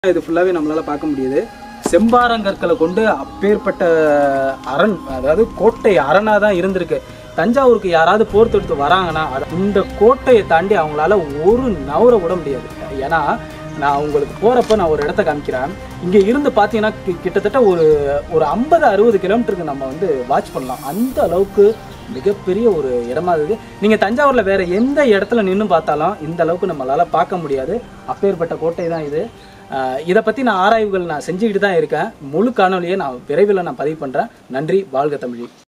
இது ஃபுல்லாகவே நம்மளால் பார்க்க முடியுது செம்பாரங்கற்களை கொண்டு அப்பேற்பட்ட அரண் அதாவது கோட்டை அரணாக தான் இருந்திருக்கு தஞ்சாவூருக்கு யாராவது போர் தொடுத்து வராங்கன்னா அது இந்த கோட்டையை தாண்டி அவங்களால ஒரு நவர விட முடியாது ஏன்னா நான் உங்களுக்கு போகிறப்ப நான் ஒரு இடத்த காமிக்கிறேன் இங்கே இருந்து பார்த்தீங்கன்னா கி- கிட்டத்தட்ட ஒரு ஒரு ஐம்பது அறுபது கிலோமீட்டருக்கு நம்ம வந்து வாட்ச் பண்ணலாம் அந்த அளவுக்கு மிகப்பெரிய ஒரு இடமா இருக்குது நீங்கள் தஞ்சாவூரில் வேற எந்த இடத்துல நின்று பார்த்தாலும் இந்த அளவுக்கு நம்மளால் பார்க்க முடியாது அப்பேற்பட்ட கோட்டை தான் இது இதை பற்றி நான் ஆராய்வுகள் நான் செஞ்சுக்கிட்டு தான் இருக்கேன் முழு காணொலியை நான் விரைவில் நான் பதிவு பண்ணுறேன் நன்றி வாழ்க தமிழி